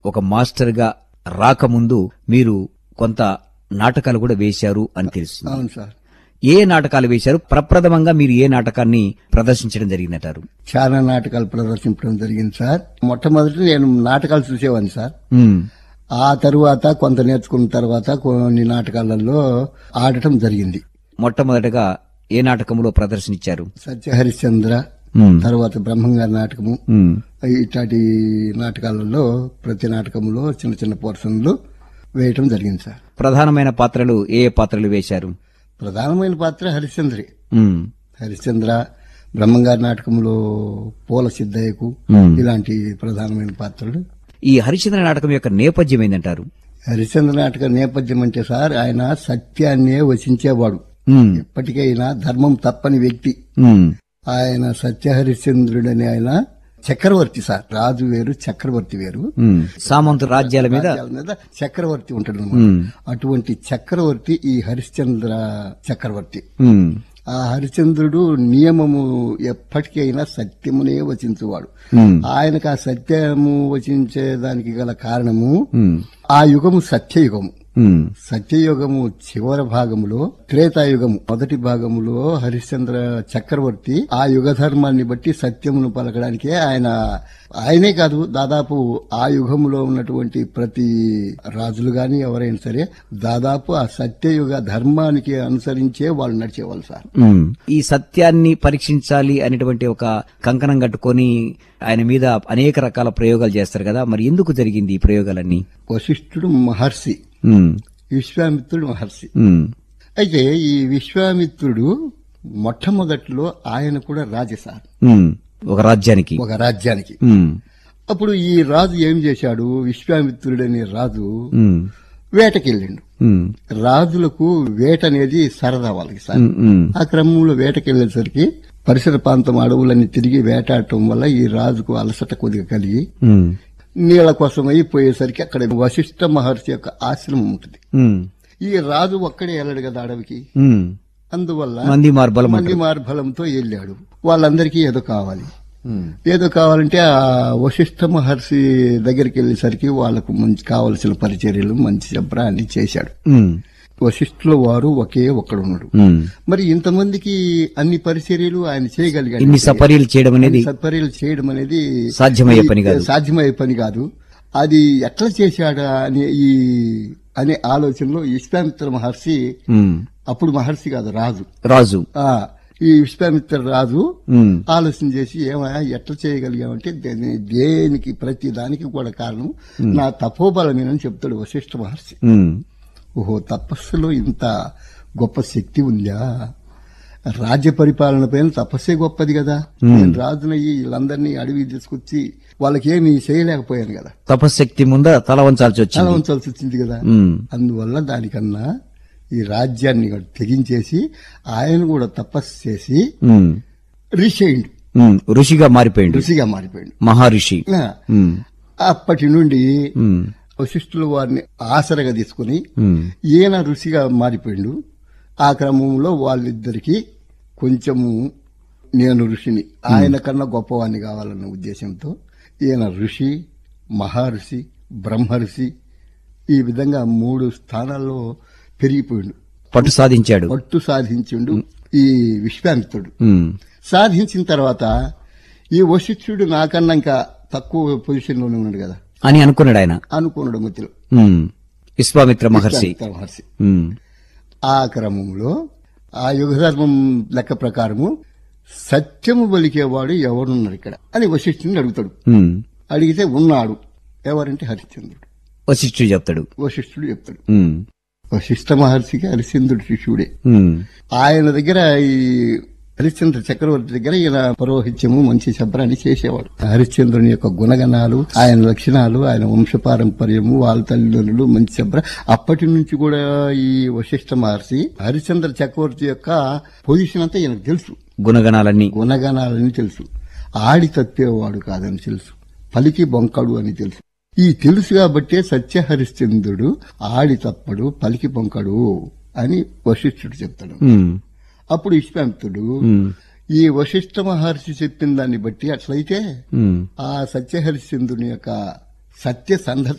ఒక మాస్టర్ గా రాకముందు మీరు కొంత నాటకాలు కూడా వేశారు అని తెలుస్తుంది అవును సార్ ఏ నాటకాలు వేశారు ప్రప్రథమంగా మీరు ఏ నాటకాన్ని ప్రదర్శించడం జరిగిందంటారు చాలా నాటకాలు ప్రదర్శించడం జరిగింది సార్ మొట్టమొదటి నేను నాటకాలు చూసేవాడిని సార్ ఉమ్, ఆ తరువాత కొంత నేర్చుకున్న తర్వాత కొన్ని నాటకాలలో ఆడటం జరిగింది మొట్టమొదటగా ఏ నాటకంలో ప్రదర్శన ఇచ్చారు సత్య హరిశ్చంద్ర ఉమ్, తర్వాత బ్రహ్మంగారి నాటకము ఉమ్, ఇట్లాంటి నాటకాలలో ప్రతి నాటకంలో చిన్న చిన్న పోర్షన్లు వేయటం జరిగింది సార్ ప్రధానమైన పాత్రలు ఏ ఏ పాత్రలు వేశారు ప్రధానమైన పాత్ర హరిశ్చంద్రే ఉమ్, హరిశ్చంద్ర బ్రహ్మంగారి నాటకంలో పూల సిద్ధయ్యకు ఉమ్. ఇలాంటి ప్రధానమైన పాత్రలు ఈ హరిశ్చంద్ర నాటకం యొక్క నేపథ్యం ఏందంటారు హరిశ్చంద్ర నాటక నేపథ్యం అంటే సార్ ఆయన సత్యాన్నే వచించేవాడు ఉమ్, ఎప్పటికైనా ధర్మం తప్పని వ్యక్తి ఉమ్, ఆయన సత్య హరిశ్చంద్రుడని ఆయన చక్రవర్తి సార్ రాజు వేరు చక్రవర్తి వేరు ఉమ్. సామంత రాజ్యాల మీద రాజ్యాల మీద చక్రవర్తి ఉంటాడు ఉమ్, అటువంటి చక్రవర్తి ఈ హరిశ్చంద్ర చక్రవర్తి ఉమ్, ఆ హరిశ్చంద్రుడు నియమము ఎప్పటికైనా సత్యమునే వచించువాడు ఉమ్, ఆయనకు ఆ సత్యము వచించేదానికి గల కారణము ఉమ్, ఆ యుగము సత్యయుగము ఉమ్, సత్యయుగము చివరి భాగములో త్రేతాయుగము మొదటి భాగములో హరిశ్చంద్ర చక్రవర్తి ఆ యుగ ధర్మాన్ని బట్టి సత్యమును పలకడానికే ఆయన ఆయనే కాదు దాదాపు ఆ యుగములో ఉన్నటువంటి ప్రతి రాజులు గాని ఎవరైనా సరే దాదాపు ఆ సత్యయుగ ధర్మానికి అనుసరించే వాళ్ళు నడిచేవాళ్ళు సార్ ఉమ్. ఈ సత్యాన్ని పరీక్షించాలి అనేటువంటి ఒక కంకణం కట్టుకొని ఆయన మీద అనేక రకాల ప్రయోగాలు చేస్తారు కదా మరి ఎందుకు జరిగింది ఈ ప్రయోగాలన్నీ వశిష్ఠుడు మహర్షి ఉమ్, విశ్వామిత్రుడు మహర్షి ఉమ్, అయితే ఈ విశ్వామిత్రుడు మొట్టమొదట్లో ఆయన కూడా రాజు సార్ ఉమ్. ఒక రాజ్యానికి ఒక రాజ్యానికి ఉమ్, అప్పుడు ఈ రాజు ఏం చేశాడు విశ్వామిత్రుడనే రాజు ఉమ్, వేటకెళ్ళిండు ఉమ్, రాజులకు వేట అనేది సరదా వాళ్ళకి సార్ ఉమ్, ఉమ్, ఆ క్రమంలో వేటకెళ్లేసరికి పరిసర ప్రాంతం అడవులన్నీ తిరిగి వేటాడటం వల్ల ఈ రాజుకు అలసట కొద్దిగా కలిగి ఉమ్, నీళ్ల కోసమై పోయేసరికి అక్కడ వశిష్ఠ మహర్షి యొక్క ఆశ్రమం ఉంటుంది ఉమ్, ఈ రాజు ఒక్కడే వెళ్ళాడు కదా అడవికి ఉమ్. అందువల్ల మంది మార్బలం మంది మార్బలంతో వెళ్ళాడు వాళ్ళందరికీ ఏదో కావాలి ఉమ్, ఏదో కావాలంటే ఆ వశిష్ఠ మహర్షి దగ్గరికి వెళ్ళేసరికి వాళ్ళకు మంచి కావలసిన పరిచర్యలు మంచి చెప్పరా అన్ని చేశాడు ఉమ్, వశిష్ఠుల వారు ఒకే ఒక్కడున్నాడు ఉమ్. మరి ఇంతమందికి అన్ని పరిచర్యలు ఆయన చేయగలిగాడు ఇన్ని సపర్యలు చేయడం అనేది సత్పర్యలు చేయడం అనేది సాధ్యమయ్యే పని కాదు. సాధ్యమయ్యే పని కాదు అది ఎట్లా చేశాడా అనే ఈ అనే ఆలోచనలో విశ్వామిత్ర మహర్షి ఉమ్, అప్పుడు మహర్షి కాదు రాజు రాజు ఆ ఈ విశ్వామిత్ర రాజు ఉమ్, ఆలోచన చేసి ఏమయ్యా ఎట్లా చేయగలిగామంటే దేని- దేనికి ప్రతి దానికి కూడా కారణం నా తపోబలమేనని చెప్తాడు వశిష్ఠ మహర్షి ఉమ్, ఓహో తపస్సులో ఇంత గొప్ప శక్తి ఉందా రాజ్య పరిపాలన పైన తపస్సే గొప్పది కదా నేను రాజునయ్యి వీళ్ళందరినీ అడవి తీసుకొచ్చి వాళ్ళకి ఏమి చేయలేకపోయాను కదా తపశ్శక్తి ముంద తల వంచాల్సి చాలా వచ్చింది ఉంచాల్సి వచ్చింది కదా ఉమ్, అందువల్ల దానికన్నా ఈ రాజ్యాన్ని కూడా తెగించేసి ఆయన కూడా తపస్సు చేసి ఉమ్, ఋషి అయిండు ఉమ్. ఋషిగా మారిపోయిండు ఋషిగా మారిపోయాడు మహర్షి ఆ, ఉమ్, అప్పటి నుండి ఉమ్, వశిష్ఠుల వారిని ఆసరగా తీసుకుని ఉమ్, ఈయన ఋషిగా మారిపోయిండు ఆ క్రమంలో వాళ్ళిద్దరికి కొంచెము నేను ఋషిని ఆయన కన్నా గొప్పవాణ్ణి కావాలన్న ఉద్దేశంతో ఈయన ఋషి మహర్షి బ్రహ్మర్షి ఈ విధంగా మూడు స్థానాల్లో పెరిగిపోయిండు పట్టు సాధించాడు పట్టు సాధించిండు ఈ విశ్వామిత్రుడు ఉమ్, సాధించిన తర్వాత ఈ వశిష్ఠుడు నాకన్నా ఇంకా తక్కువ పొజిషన్ లోనే ఉన్నాడు కదా అని అనుకున్నాడు ఆయన అనుకున్నాడు మధ్యలో ఉమ్, విశ్వామిత్ర మహర్షి విశ్వామిత్ర మహర్షి ఉమ్, ఆ క్రమంలో ఆ యుగధర్మం లెక్క ప్రకారము సత్యము పలికేవాడు ఎవరున్నారు ఇక్కడ అని వశిష్ఠుని అడుగుతాడు ఉమ్. అడిగితే ఉన్నాడు ఎవరంటే హరిశ్చంద్రుడు వశిష్ఠుడు చెప్తాడు వశిష్ఠుడు చెప్తాడు ఉమ్, వశిష్ఠ మహర్షికి హరిశ్చంద్రుడు శిష్యుడే ఉమ్, ఆయన దగ్గర ఈ హరిశ్చంద్ర చక్రవర్తి దగ్గర ఈయన పరోహిత్యము మంచి శబ్రాన్ని చేసేవాడు హరిశ్చంద్రుని యొక్క గుణగణాలు ఆయన లక్షణాలు ఆయన వంశపారంపర్యము వాళ్ళ తల్లిదండ్రులు మంచి శబ్ర అప్పటి నుంచి కూడా ఈ వశిష్ఠ మహర్షి హరిశ్చంద్ర చక్రవర్తి యొక్క పొజిషన్ అంతా ఈయనకు తెలుసు గుణగణాలన్నీ గుణగణాలని తెలుసు ఆడి తప్పేవాడు కాదని తెలుసు పలికి బొంకడు అని తెలుసు ఈ తెలుసు కాబట్టే సత్య హరిశ్చంద్రుడు ఆడి తప్పడు పలికి బొంకడు అని వశిష్ఠుడు చెప్తాడు ఉమ్, అప్పుడు విశ్వామిత్రుడు ఉమ్, ఈ వశిష్ఠ మహర్షి చెప్పిన దాన్ని బట్టి అట్లయితే ఉమ్, ఆ సత్యహరిశ్చంద్రుని యొక్క సత్యసంధత